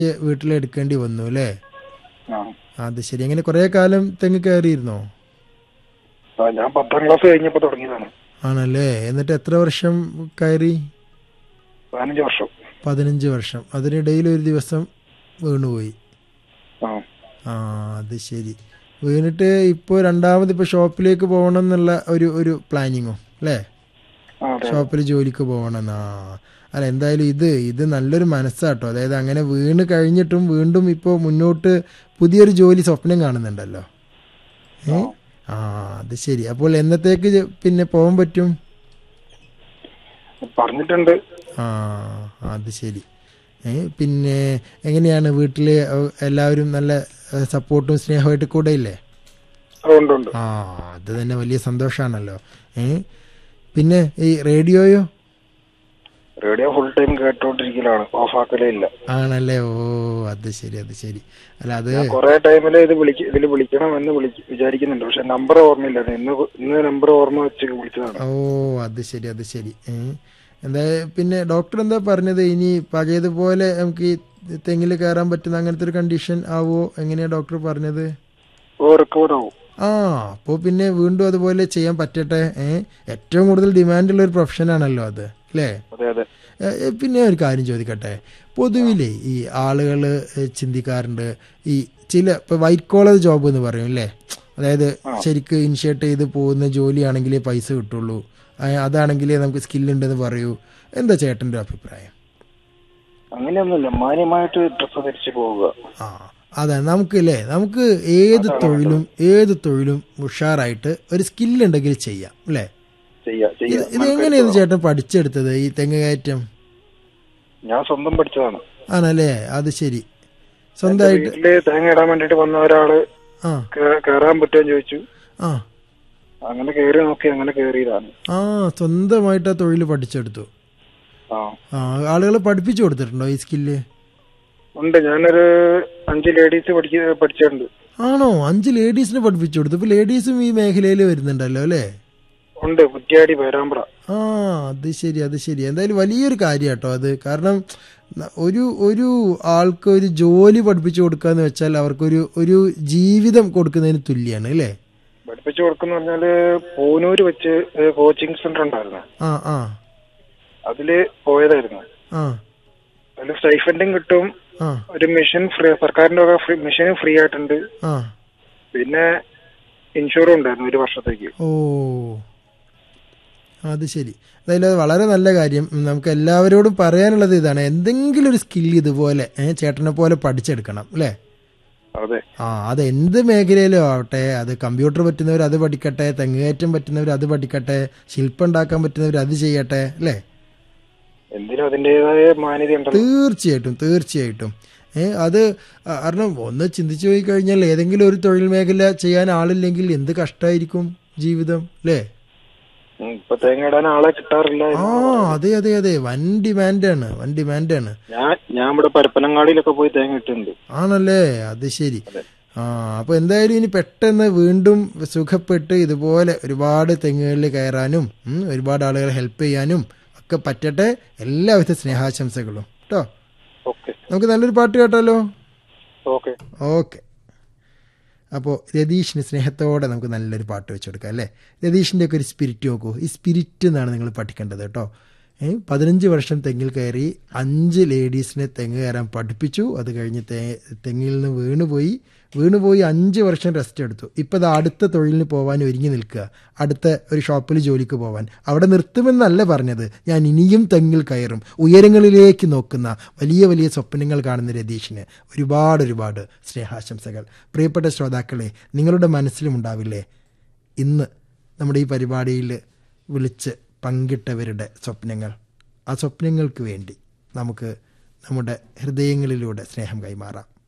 വീട്ടിലെടുക്കേണ്ടി വന്നു അല്ലേ ആ അത് ശരി അങ്ങനെ കുറേ കാലം തെങ്ങ് കയറിയിരുന്നോ ആ, ഞാൻ പത്താം ക്ലാസ് കഴിഞ്ഞപ്പോ തുടങ്ങിയതാണ് ആണല്ലേ എന്നിട്ട് എത്ര വർഷം കയറി പതിനഞ്ച് വർഷം പതിനഞ്ച് വർഷം അതിനിടയിൽ ഒരു ദിവസം വീണുപോയി ആ ആ അത് ശരി വീണിട്ട് ഇപ്പോൾ രണ്ടാമത് ഇപ്പോൾ ഷോപ്പിലേക്ക് പോകണം എന്നുള്ള ഒരു ഒരു പ്ലാനിങ്ങോ അല്ലേ ആ, അതെ ഷോപ്പിൽ ജോലിക്ക് പോകണം ആ അല്ല എന്തായാലും ഇത് ഇത് നല്ലൊരു മനസ്സാട്ടോ അതായത് അങ്ങനെ വീണ് കഴിഞ്ഞിട്ടും വീണ്ടും ഇപ്പോൾ മുന്നോട്ട് പുതിയൊരു ജോലി സ്വപ്നം കാണുന്നുണ്ടല്ലോ ഏ ആ അത് ശരി അപ്പോൾ എന്നത്തേക്ക് ജ- പിന്നെ പോകാൻ പറ്റും പറഞ്ഞിട്ടുണ്ട് ആ അത് ശരി ഏ പിന്നെ എങ്ങനെയാണ് വീട്ടിൽ എല്ലാവരും നല്ല സപ്പോർട്ടും സ്നേഹമായിട്ട് കൂടെ ഇല്ലേ അതുകൊണ്ട് ഉണ്ട് ആ അത് തന്നെ വലിയ സന്തോഷമാണല്ലോ ഏ പിന്നെ ഈ റേഡിയോയോ റേഡിയോ ഫുൾ ടൈം കേട്ടോണ്ടിരിക്കലാണ് ഓഫ് ആക്കലേ ഇല്ല ആണല്ലേ ഓ അത് ശരി അത് ശരി അല്ല അത് ഞാൻ കുറെ ടൈമില് ഇത് വിളിക്ക ഇതിൽ വിളിക്കണം എന്ന് വിളിക്ക വിചാരിക്കുന്നുണ്ട് പക്ഷെ നമ്പർ ഓർമ്മയില്ല ഇന്ന് ഇന്ന് നമ്പർ ഓർമ്മ വെച്ച് വിളിച്ചതാണ് ഓ അത് ശരി അത് ശരി ഏ എന്താ പിന്നെ ഡോക്ടർ എന്താ പറഞ്ഞത് ഇനി പഴയതുപോലെ നമുക്ക് ഈ തെങ്ങിൽ കയറാൻ പറ്റുന്ന അങ്ങനത്തെ ഒരു കണ്ടീഷൻ ആവോ എങ്ങനെയാ ഡോക്ടർ പറഞ്ഞത് ഓ റെക്കോർഡ് ആവും ആ അപ്പോൾ പിന്നെ വീണ്ടും അതുപോലെ ചെയ്യാൻ പറ്റട്ടെ ഏ ഏറ്റവും കൂടുതൽ ഡിമാൻഡുള്ള ഒരു പ്രൊഫഷനാണല്ലോ അത് അല്ലേ അതെ അതെ ഏ, ഏ, പിന്നെ ഒരു കാര്യം ചോദിക്കട്ടെ പൊതുവിലെ ഈ ആളുകൾ ചിന്തിക്കാറുണ്ട് ഈ ചില ഇപ്പൊ വൈറ്റ് കോളർ ജോബ് എന്ന് പറയും അല്ലേ അതായത് ശരിക്ക് ഇനിഷ്യേറ്റ് ചെയ്ത് പോകുന്ന ജോലിയാണെങ്കിലേ പൈസ കിട്ടുള്ളൂ ആ, അതാണെങ്കിലേ നമുക്ക് സ്കില്ലുണ്ടെന്ന് പറയൂ എന്താ ചേട്ടൻ്റെ അഭിപ്രായം അങ്ങനെയൊന്നുമില്ല മാന്യമായിട്ട് ഡ്രസ്സ് ധരിച്ച് പോവുക ആ അതെ നമുക്കില്ലേ നമുക്ക് ഏത് തൊഴിലും ഏത് തൊഴിലും ഉഷാറായിട്ട് ഒരു സ്കില്ലുണ്ടെങ്കിൽ ചെയ്യാം അല്ലേ ചെയ്യാ ഇത് ചെയ്യാ ഇത് എങ്ങനെയാണ് ചേട്ടൻ പഠിച്ചെടുത്തത് ഈ തെങ്ങ് കയറ്റം ഞാൻ സ്വന്തം പഠിച്ചതാണ് ആണല്ലേ അത് ശരി സ്വന്തമായിട്ട് വീട്ടില് തേങ്ങ ഇടാൻ വേണ്ടിട്ട് വന്ന ഒരാള് ആ കേ- കേറാൻ പറ്റുമോ ചോദിച്ചു ആ അങ്ങനെ കേറി നോക്കി അങ്ങനെ കേറിയതാണ് ആ സ്വന്തമായിട്ട് ആ തൊഴിൽ പഠിച്ചെടുത്തു ആ ആ ആളുകളെ പഠിപ്പിച്ചു കൊടുത്തിട്ടുണ്ടോ ഈ സ്കില്ല് ഉണ്ട് ഞാനൊരു അഞ്ച് ലേഡീസ് പഠിക്ക പഠിച്ചിട്ടുണ്ട് ആണോ അഞ്ച് ലേഡീസിനെ പഠിപ്പിച്ചു കൊടുത്തു ഇപ്പൊ ലേഡീസും ഈ മേഖലയിൽ വരുന്നുണ്ടല്ലോ അല്ലേ ഉണ്ട് കുറ്റ്യാടി പേരാമ്പ്ര ആ അത് ശരി അത് ശരി എന്തായാലും വലിയൊരു കാര്യം കേട്ടോ അത് കാരണം ന- ഒരു ഒരു ആൾക്ക് ഒരു ജോലി പഠിപ്പിച്ചു കൊടുക്കാന്ന് വെച്ചാൽ അവർക്കൊരു ഒരു ജീവിതം കൊടുക്കുന്നതിന് തുല്യാണ് അല്ലേ പഠിപ്പിച്ചു കൊടുക്കുന്ന പറഞ്ഞാല് പൂനൂര് വെച്ച് കോച്ചിങ് സെന്റർ ഉണ്ടായിരുന്നു ആ ആ അതില് പോയതായിരുന്നു ആ അതിൽ സ്റ്റൈഫൻഡും കിട്ടും ആ ഒരു മെഷീൻ ഫ്രീ സർക്കാരിന്റെ വക ഫ്രീ മെഷീനും ഫ്രീ ആയിട്ടുണ്ട് ആ പിന്നെ ഇൻഷുറും ഉണ്ടായിരുന്നു ഒരു വർഷത്തേക്ക് ഓ അത് ശരി എന്തായാലും അത് വളരെ നല്ല കാര്യം ഉം, നമുക്ക് എല്ലാവരോടും പറയാനുള്ളത് ഇതാണ് എന്തെങ്കിലും ഒരു സ്കില്ല് ഇതുപോലെ ഏ, ചേട്ടനെ പോലെ പഠിച്ചെടുക്കണം അല്ലേ അതെ ആ അത് എന്ത് മേഖലയിലും ആവട്ടെ അത് കമ്പ്യൂട്ടർ പറ്റുന്നവർ അത് പഠിക്കട്ടെ തെങ്ങുകയറ്റം പറ്റുന്നവർ അത് പഠിക്കട്ടെ ശില്പം ഉണ്ടാക്കാൻ പറ്റുന്നവർ അത് ചെയ്യട്ടെ അല്ലേ എന്തിനും അതിന്റേതായ മാന്യത ഉണ്ടല്ലോ തീർച്ചയായിട്ടും തീർച്ചയായിട്ടും ഏ അത് ആ, കാരണം ഒന്ന് ചിന്തിച്ചു പോയി കഴിഞ്ഞാൽ ഏതെങ്കിലും ഒരു തൊഴിൽ മേഖല ചെയ്യാൻ ആളില്ലെങ്കിൽ എന്ത് കഷ്ടമായിരിക്കും ജീവിതം അല്ലേ ഉം, ഇപ്പൊ തേങ്ങ ഇടാൻ ആളെ കിട്ടാറില്ല ആ അതെ അതെ അതെ വൻ ഡിമാൻഡാണ് വൻ ഡിമാൻഡാണ് ഞാൻ ഞാൻ ഇവിടെ പരപ്പനങ്ങാടിയിലൊക്കെ പോയി തേങ്ങ ഇട്ടിട്ടുണ്ട് ആണല്ലേ അത് ശരി ആ അപ്പൊ എന്തായാലും ഇനി പെട്ടെന്ന് വീണ്ടും സുഖപ്പെട്ട് ഇതുപോലെ ഒരുപാട് തെങ്ങുകളിൽ കയറാനും ഉം, ഒരുപാട് ആളുകളെ ഹെൽപ്പ് ചെയ്യാനും ഒക്കെ പറ്റട്ടെ എല്ലാവിധ സ്നേഹാശംസകളും കേട്ടോ ഓക്കെ നമുക്ക് നല്ലൊരു പാട്ട് കേട്ടാലോ ഓക്കെ ഓക്കെ അപ്പോൾ രതീഷിന് സ്നേഹത്തോടെ നമുക്ക് നല്ലൊരു പാട്ട് വെച്ച് കൊടുക്കാം അല്ലേ രതീഷിൻ്റെ ഒക്കെ ഒരു സ്പിരിറ്റ് നോക്കൂ ഈ സ്പിരിറ്റ് എന്നാണ് നിങ്ങൾ പഠിക്കേണ്ടത് കേട്ടോ ഏ പതിനഞ്ച് വർഷം തെങ്ങിൽ കയറി അഞ്ച് ലേഡീസിനെ തെങ്ങ് കയറാൻ പഠിപ്പിച്ചു അത് കഴിഞ്ഞ് തേ തെങ്ങിൽ നിന്ന് വീണുപോയി വീണുപോയി അഞ്ച് വർഷം റെസ്റ്റ് എടുത്തു ഇപ്പം അത് അടുത്ത തൊഴിലിന് പോകാൻ ഒരുങ്ങി നിൽക്കുക അടുത്ത ഒരു ഷോപ്പിൽ ജോലിക്ക് പോകാൻ അവിടെ നിർത്തുമെന്നല്ല പറഞ്ഞത് ഞാൻ ഇനിയും തെങ്ങിൽ കയറും ഉയരങ്ങളിലേക്ക് നോക്കുന്ന വലിയ വലിയ സ്വപ്നങ്ങൾ കാണുന്ന രതീഷിന് ഒരുപാട് ഒരുപാട് സ്നേഹാശംസകൾ പ്രിയപ്പെട്ട ശ്രോതാക്കളെ നിങ്ങളുടെ മനസ്സിലും ഉണ്ടാവില്ലേ ഇന്ന് നമ്മുടെ ഈ പരിപാടിയിൽ വിളിച്ച് പങ്കിട്ടവരുടെ സ്വപ്നങ്ങൾ ആ സ്വപ്നങ്ങൾക്ക് വേണ്ടി നമുക്ക് നമ്മുടെ ഹൃദയങ്ങളിലൂടെ സ്നേഹം കൈമാറാം